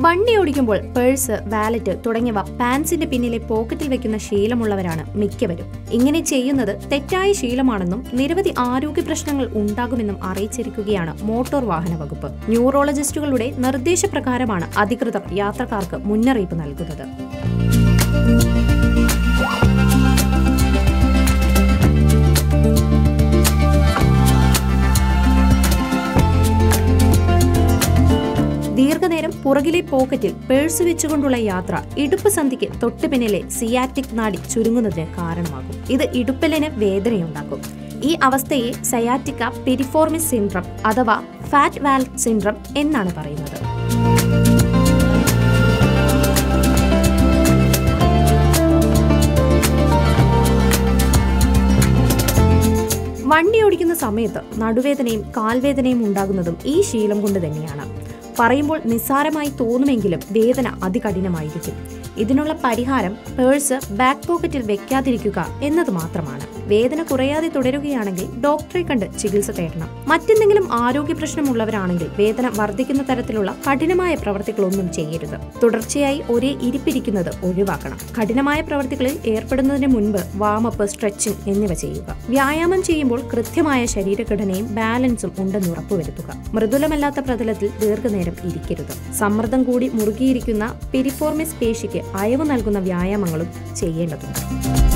വണ്ടി ഓടിക്കുമ്പോൾ purse wallet തുടങ്ങിയവ പാൻസിന്റെ പിന്നിലെ പോക്കറ്റിൽ വെക്കുന്ന ശീലമുള്ളവരാണ് മിക്കവരും ഇങ്ങനെ ചെയ്യുന്നത് തെറ്റായ ശീലമാണെന്നും നിരവധി ആരോഗ്യ പ്രശ്നങ്ങൾ ഉണ്ടാകുമെന്നും അറിയിച്ചിരിക്കുകയാണ് മോട്ടോർ വാഹന വകുപ്പ് ന്യൂറോളജിസ്റ്റുകളുടെ നിർദ്ദേശപ്രകാരമാണ് അധികൃതർ യാത്രക്കാർക്ക് മുന്നറിയിപ്പ് നൽകുന്നത് ദീർഘനേരം പുറകിലെ പോക്കറ്റിൽ പേഴ്സ് വെച്ചുകൊണ്ടുള്ള യാത്ര ഇടുപ്പ് സന്ധിക്ക് തൊട്ടു പിന്നിലെ സിയാറ്റിക് നാഡി ചുരുങ്ങുന്നതിന് കാരണമാകും ഇത് ഇടുപ്പലിന് വേദനയുണ്ടാക്കും ഈ അവസ്ഥയെ സയാറ്റിക്ക പെരിഫോർമിസ് സിൻഡ്രം അഥവാ ഫാറ്റ് വാൽ സിൻഡ്രം എന്നാണ് പറയുന്നത് വണ്ടി ഓടിക്കുന്ന സമയത്ത് നടുവേദനയും കാൽവേദനയും ഉണ്ടാകുന്നതും ഈ ശീലം കൊണ്ട് തന്നെയാണ് പറയുമ്പോൾ നിസ്സാരമായി തോന്നുമെങ്കിലും വേദന അതികഠിനമായിരിക്കും ഇതിനുള്ള പരിഹാരം പേഴ്സ് ബാക്ക് പോക്കറ്റിൽ വെക്കാതിരിക്കുക എന്നത് മാത്രമാണ് വേദന കുറയാതെ തുടരുകയാണെങ്കിൽ ഡോക്ടറെ കണ്ട് ചികിത്സ തേടണം മറ്റെന്തെങ്കിലും ആരോഗ്യ പ്രശ്നമുള്ളവരാണെങ്കിൽ വേദന വർദ്ധിക്കുന്ന തരത്തിലുള്ള കഠിനമായ പ്രവർത്തികളൊന്നും ചെയ്യരുത് തുടർച്ചയായി ഒരേ ഇരിപ്പിരിക്കുന്നത് ഒഴിവാക്കണം കഠിനമായ പ്രവർത്തികളിൽ ഏർപ്പെടുന്നതിന് മുൻപ് വാമപ്പ് സ്ട്രെച്ചിങ് എന്നിവ ചെയ്യുക വ്യായാമം ചെയ്യുമ്പോൾ കൃത്യമായ ശരീരഘടനയും ബാലൻസും ഉണ്ടെന്ന് ഉറപ്പുവരുത്തുക മൃദുലമല്ലാത്ത പ്രതലത്തിൽ ദീർഘനേരം ഇരിക്കരുത് സമ്മർദ്ദം കൂടി മുറുകിയിരിക്കുന്ന പെരിഫോർമിസ് പേശിക്ക് അയവ് നൽകുന്ന വ്യായാമങ്ങളും ചെയ്യേണ്ടതുണ്ട്